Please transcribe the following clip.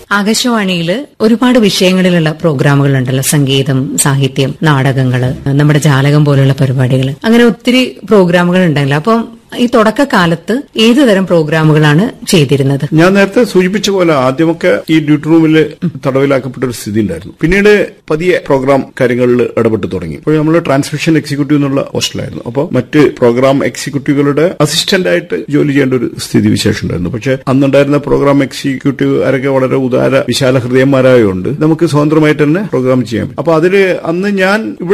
ആകാശവാണിയിൽ ഒരുപാട് വിഷയങ്ങളിലുള്ള പ്രോഗ്രാമുകൾ ഉണ്ടല്ലോ സംഗീതം സാഹിത്യം നാടകങ്ങള് നമ്മുടെ ജാലകം പോലുള്ള പരിപാടികൾ അങ്ങനെ ഒത്തിരി പ്രോഗ്രാമുകൾ ഉണ്ടല്ലോ അപ്പം ഈ തുടക്കകാലത്ത് ഏതു തരം പ്രോഗ്രാമുകളാണ് ചെയ്തിരുന്നത് ഞാൻ നേരത്തെ സൂചിപ്പിച്ച പോലെ ആദ്യമൊക്കെ ഈ ഡ്യൂട്ടി റൂമിൽ തടവിലാക്കപ്പെട്ട ഒരു സ്ഥിതി ഉണ്ടായിരുന്നു പിന്നീട് പതിയെ പ്രോഗ്രാം കാര്യങ്ങളിൽ ഇടപെട്ട് തുടങ്ങി അപ്പോൾ നമ്മൾ ട്രാൻസ്മിഷൻ എക്സിക്യൂട്ടീവ് എന്നുള്ള പോസ്റ്റിലായിരുന്നു അപ്പോൾ മറ്റ് പ്രോഗ്രാം എക്സിക്യൂട്ടീവുകളുടെ അസിസ്റ്റന്റ് ആയിട്ട് ജോലി ചെയ്യേണ്ട ഒരു സ്ഥിതി വിശേഷം ഉണ്ടായിരുന്നു പക്ഷെ അന്നുണ്ടായിരുന്ന പ്രോഗ്രാം എക്സിക്യൂട്ടീവ് ആരൊക്കെ വളരെ ഉദാര വിശാല ഹൃദയന്മാരായതുകൊണ്ട് നമുക്ക് സ്വതന്ത്രമായിട്ട് തന്നെ പ്രോഗ്രാം ചെയ്യാൻ പറ്റും അപ്പൊ അതില് അന്ന് ഞാൻ ഇവിടെ